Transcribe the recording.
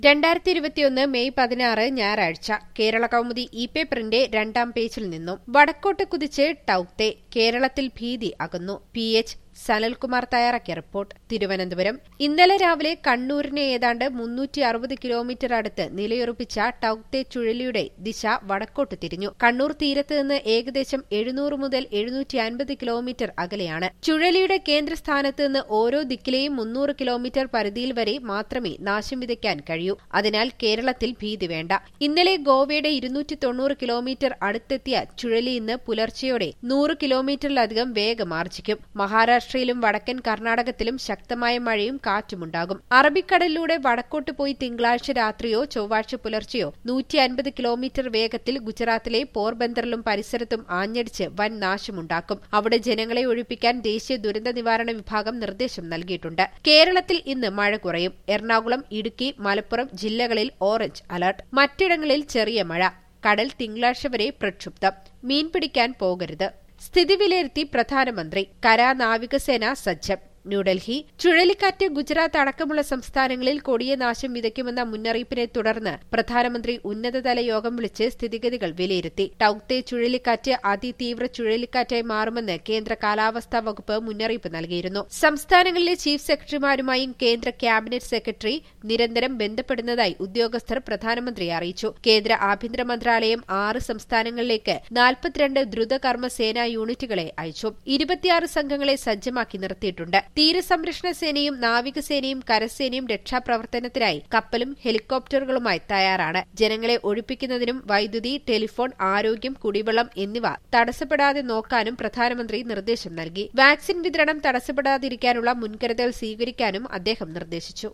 രണ്ടായിരത്തി ഇരുപത്തിയൊന്ന് മെയ് പതിനാറ് ഞായറാഴ്ച കേരള കൗമുദി ഇ പേപ്പറിന്റെ രണ്ടാം പേജിൽ നിന്നും വടക്കോട്ട് കുതിച്ച് ടൌത്തെ കേരളത്തിൽ ഭീതി അകന്നു പി എച്ച് സനൽകുമാർ തയ്യാറാക്കിയ റിപ്പോർട്ട് തിരുവനന്തപുരം ഇന്നലെ രാവിലെ കണ്ണൂരിന് ഏതാണ്ട് മുന്നൂറ്റി അറുപത് കിലോമീറ്റർ അടുത്ത് നിലയുറപ്പിച്ച ടൌത്തെ ചുഴലിയുടെ ദിശ വടക്കോട്ട് തിരിഞ്ഞു കണ്ണൂർ തീരത്ത് നിന്ന് ഏകദേശം എഴുന്നൂറ് മുതൽ എഴുന്നൂറ്റി അൻപത് കിലോമീറ്റർ അകലെയാണ് ചുഴലിയുടെ കേന്ദ്രസ്ഥാനത്ത് നിന്ന് ഓരോ ദിക്കിലെയും മുന്നൂറ് കിലോമീറ്റർ പരിധിയിൽ വരെ മാത്രമേ നാശം വിതയ്ക്കാൻ കഴിയൂ അതിനാൽ കേരളത്തിൽ ഭീതി വേണ്ട ഇന്നലെ ഗോവയുടെ ഇരുന്നൂറ്റി തൊണ്ണൂറ് കിലോമീറ്റർ അടുത്തെത്തിയ ചുഴലി ഇന്ന് പുലർച്ചെയോടെ നൂറ് കിലോമീറ്ററിലധികം വേഗമാർജിക്കും മഹാരാഷ്ട്രയിലും വടക്കൻ കർണാടകത്തിലും ശക്തമായ മഴയും കാറ്റുമുണ്ടാകും അറബിക്കടലിലൂടെ വടക്കോട്ട് പോയി തിങ്കളാഴ്ച രാത്രിയോ ചൊവ്വാഴ്ച പുലർച്ചെയോ നൂറ്റി അൻപത് കിലോമീറ്റർ വേഗത്തിൽ ഗുജറാത്തിലെ പോർബന്തറിലും പരിസരത്തും ആഞ്ഞടിച്ച് വൻ നാശമുണ്ടാക്കും അവിടെ ജനങ്ങളെ ഒഴിപ്പിക്കാൻ ദേശീയ ദുരന്ത നിവാരണ വിഭാഗം നിർദ്ദേശം നൽകിയിട്ടുണ്ട് കേരളത്തിൽ ഇന്ന് മഴ കുറയും എറണാകുളം ഇടുക്കി മലപ്പുറം ജില്ലകളിൽ ഓറഞ്ച് അലർട്ട് മറ്റിടങ്ങളിൽ ചെറിയ മഴ കടൽ തിങ്കളാഴ്ച വരെ പ്രക്ഷുബ്ധം മീൻ പിടിക്കാൻ പോകരുത് സ്ഥിതി വിലയിരുത്തി പ്രധാനമന്ത്രി കര നാവികസേന സജ്ജം ന്യൂഡൽഹി ചുഴലിക്കാറ്റ് ഗുജറാത്ത് അടക്കമുള്ള സംസ്ഥാനങ്ങളിൽ കൊടിയ നാശം വിതയ്ക്കുമെന്ന മുന്നറിയിപ്പിനെ തുടർന്ന് പ്രധാനമന്ത്രി ഉന്നതതല യോഗം വിളിച്ച് സ്ഥിതിഗതികൾ വിലയിരുത്തി ടൌത്തെ ചുഴലിക്കാറ്റ് അതിതീവ്ര ചുഴലിക്കാറ്റായി മാറുമെന്ന് കേന്ദ്ര കാലാവസ്ഥാ വകുപ്പ് മുന്നറിയിപ്പ് നൽകിയിരുന്നു സംസ്ഥാനങ്ങളിലെ ചീഫ് സെക്രട്ടറിമാരുമായും കേന്ദ്ര ക്യാബിനറ്റ് സെക്രട്ടറി നിരന്തരം ബന്ധപ്പെടുന്നതായി ഉദ്യോഗസ്ഥർ പ്രധാനമന്ത്രിയെ അറിയിച്ചു കേന്ദ്ര ആഭ്യന്തര മന്ത്രാലയം ആറ് സംസ്ഥാനങ്ങളിലേക്ക് നാൽപ്പത്തിരണ്ട് ദ്രുതകർമ്മ സേനാ യൂണിറ്റുകളെ അയച്ചു ഇരുപത്തിയാറ് സംഘങ്ങളെ സജ്ജമാക്കി നിർത്തിയിട്ടുണ്ട് തീരസംരക്ഷണ സേനയും നാവികസേനയും കരസേനയും രക്ഷാപ്രവർത്തനത്തിനായി കപ്പലും ഹെലികോപ്റ്ററുകളുമായി തയ്യാറാണ് ജനങ്ങളെ ഒഴിപ്പിക്കുന്നതിനും വൈദ്യുതി ടെലിഫോൺ ആരോഗ്യം കുടിവെള്ളം എന്നിവ തടസ്സപ്പെടാതെ നോക്കാനും പ്രധാനമന്ത്രി നിർദ്ദേശം നൽകി വാക്സിൻ വിതരണം തടസ്സപ്പെടാതിരിക്കാനുള്ള മുൻകരുതൽ സ്വീകരിക്കാനും അദ്ദേഹം നിർദ്ദേശിച്ചു